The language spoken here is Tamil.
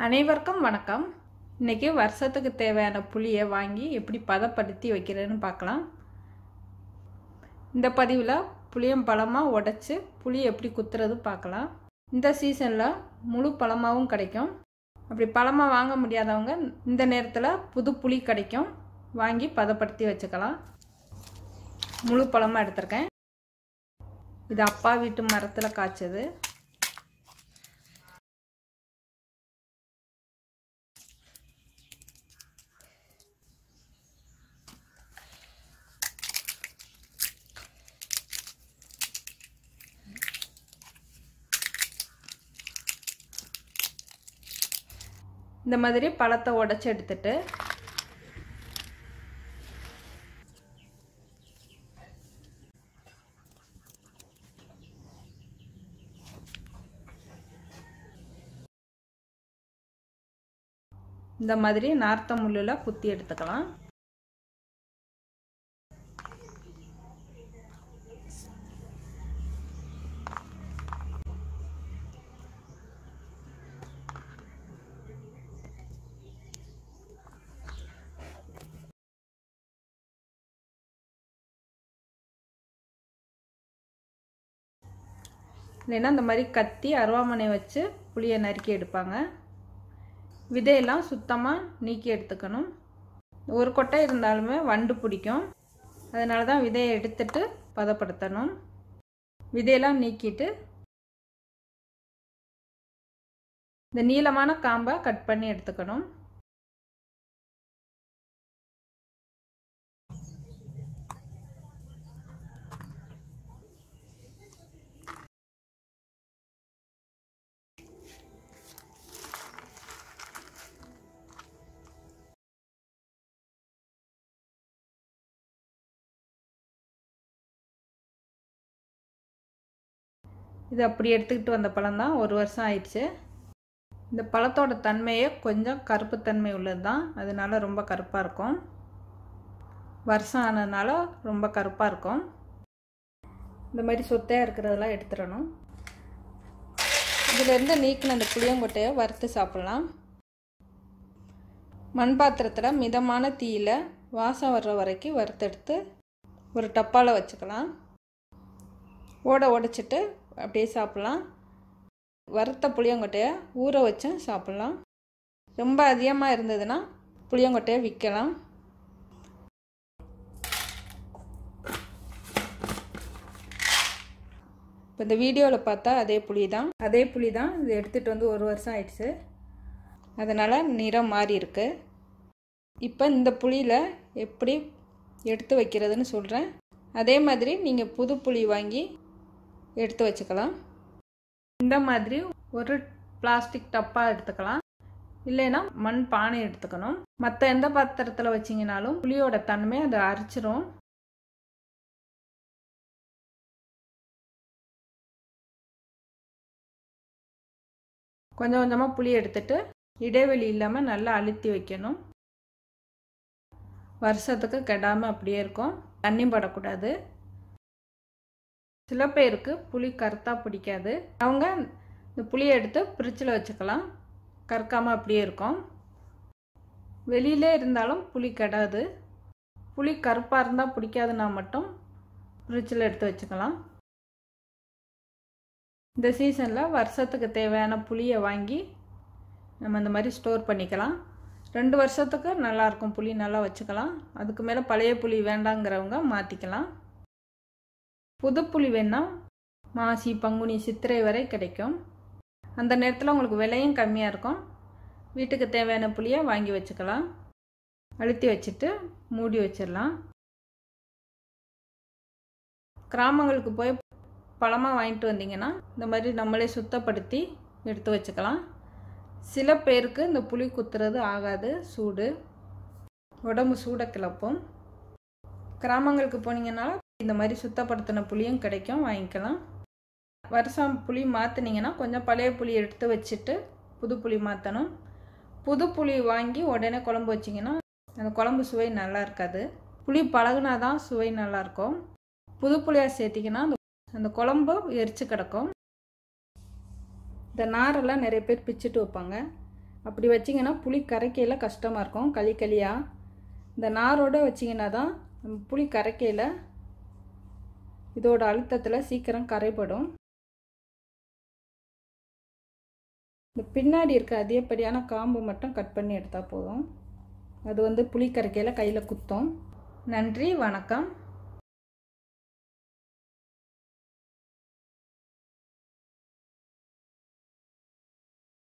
அனைவருக்கும் வணக்கம் இன்றைக்கி வருஷத்துக்கு தேவையான புளியை வாங்கி எப்படி பதப்படுத்தி வைக்கிறேன்னு பார்க்கலாம் இந்த பதிவில் புளியம் பழமாக உடச்சி புளி எப்படி குத்துறது பார்க்கலாம் இந்த சீசனில் முழு பழமாகவும் கிடைக்கும் அப்படி பழமாக வாங்க முடியாதவங்க இந்த நேரத்தில் புது புளி கிடைக்கும் வாங்கி பதப்படுத்தி வச்சுக்கலாம் முழு பழமாக எடுத்திருக்கேன் இது அப்பா வீட்டு மரத்தில் காய்ச்சது இந்த மாதிரி பழத்தை உடச்சி எடுத்துட்டு இந்த மாதிரி நார்த்த முள்ளில் குத்தி எடுத்துக்கலாம் இல்லைன்னா இந்த மாதிரி கத்தி அருவாமனை வச்சு புளியை நறுக்கி எடுப்பாங்க விதையெல்லாம் சுத்தமாக நீக்கி எடுத்துக்கணும் ஒரு கொட்டை இருந்தாலுமே வண்டு பிடிக்கும் அதனால தான் விதையை எடுத்துட்டு பதப்படுத்தணும் விதையெல்லாம் நீக்கிட்டு இந்த நீளமான காம்பை கட் பண்ணி எடுத்துக்கணும் இது அப்படி எடுத்துக்கிட்டு வந்த பழம் தான் ஒரு வருஷம் ஆயிடுச்சு இந்த பழத்தோட தன்மையே கொஞ்சம் கருப்புத்தன்மை உள்ளது தான் அதனால ரொம்ப கருப்பாக இருக்கும் வருஷம் ஆனதுனால ரொம்ப கருப்பாக இருக்கும் இந்த மாதிரி சொத்தையாக இருக்கிறதெல்லாம் எடுத்துடணும் இதிலேருந்து நீக்கின அந்த புளியங்கொட்டையை வறுத்து சாப்பிட்லாம் மண் பாத்திரத்தில் மிதமான தீயில் வாசம் வர்ற வரைக்கும் வறுத்தெடுத்து ஒரு டப்பாவில் வச்சுக்கலாம் ஓட உடைச்சிட்டு அப்படியே சாப்பிட்லாம் வறுத்த புளியங்கொட்டையை ஊற வச்சும் சாப்பிட்லாம் ரொம்ப அதிகமாக இருந்ததுன்னா புளியங்கொட்டையை விற்கலாம் இப்போ இந்த வீடியோவில் பார்த்தா அதே புளி தான் அதே புளி தான் இது எடுத்துகிட்டு வந்து ஒரு வருஷம் ஆயிடுச்சு அதனால் நிறம் மாறி இருக்கு இப்போ இந்த புளியில் எப்படி எடுத்து வைக்கிறதுன்னு சொல்கிறேன் அதே மாதிரி நீங்கள் புது புளி வாங்கி எடுத்து வச்சுக்கலாம் இந்த மாதிரி ஒரு பிளாஸ்டிக் டப்பா எடுத்துக்கலாம் இல்லைன்னா மண் பானை எடுத்துக்கணும் மற்ற எந்த பாத்திரத்தில் வச்சிங்கனாலும் புளியோட தன்மை அதை அரைச்சிரும் கொஞ்சம் கொஞ்சமாக புளி எடுத்துட்டு இடைவெளி இல்லாமல் நல்லா அழுத்தி வைக்கணும் வருஷத்துக்கு கெடாமல் அப்படியே இருக்கும் தண்ணி படக்கூடாது சில பேருக்கு புளி கருத்தாக பிடிக்காது அவங்க இந்த புளியை எடுத்து ஃப்ரிட்ஜில் வச்சுக்கலாம் கறக்காமல் அப்படியே இருக்கும் வெளியிலே இருந்தாலும் புளி கெடாது புளி கருப்பாக இருந்தால் பிடிக்காதுன்னா மட்டும் ஃப்ரிட்ஜில் எடுத்து வச்சுக்கலாம் இந்த சீசனில் வருஷத்துக்கு தேவையான புளியை வாங்கி நம்ம இந்த மாதிரி ஸ்டோர் பண்ணிக்கலாம் ரெண்டு வருஷத்துக்கு நல்லாயிருக்கும் புளி நல்லா வச்சுக்கலாம் அதுக்கு மேலே பழைய புளி வேண்டாங்கிறவங்க மாற்றிக்கலாம் புது புளி வேணால் மாசி பங்குனி சித்திரை வரை கிடைக்கும் அந்த நேரத்தில் உங்களுக்கு விலையும் கம்மியாக இருக்கும் வீட்டுக்கு தேவையான புளியை வாங்கி வச்சுக்கலாம் அழுத்தி வச்சுட்டு மூடி வச்சிடலாம் கிராமங்களுக்கு போய் பழமாக வாங்கிட்டு வந்தீங்கன்னா இந்த மாதிரி நம்மளே சுத்தப்படுத்தி எடுத்து வச்சுக்கலாம் சில பேருக்கு இந்த புளி குத்துறது ஆகாது சூடு உடம்பு சூட கிளப்பும் கிராமங்களுக்கு போனீங்கன்னால இந்த மாதிரி சுத்தப்படுத்தின புளியும் கிடைக்கும் வாங்கிக்கலாம் வருஷம் புளி மாற்றினீங்கன்னா கொஞ்சம் பழைய புளி எடுத்து வச்சுட்டு புது புளி மாற்றணும் புது புளி வாங்கி உடனே குழம்பு வச்சிங்கன்னா அந்த குழம்பு சுவை நல்லா இருக்காது புளி பழகுனா தான் சுவை நல்லாயிருக்கும் புது புளியாக சேர்த்திங்கன்னா அந்த அந்த குழம்பு எரிச்சு கிடக்கும் இந்த நாரெல்லாம் நிறைய பேர் பிச்சுட்டு வைப்பாங்க அப்படி வச்சிங்கன்னா புளி கரைக்கையில் கஷ்டமாக இருக்கும் களி களியாக இந்த நாரோடு வச்சிங்கன்னா தான் நம்ம புளி கரைக்கையில் இதோட அழுத்தத்தில் சீக்கிரம் கரைப்படும் இந்த பின்னாடி இருக்க அதிகப்படியான காம்பு மட்டும் கட் பண்ணி எடுத்தால் போதும் அது வந்து புளி கரைக்கையில் கையில் குத்தும் நன்றி வணக்கம்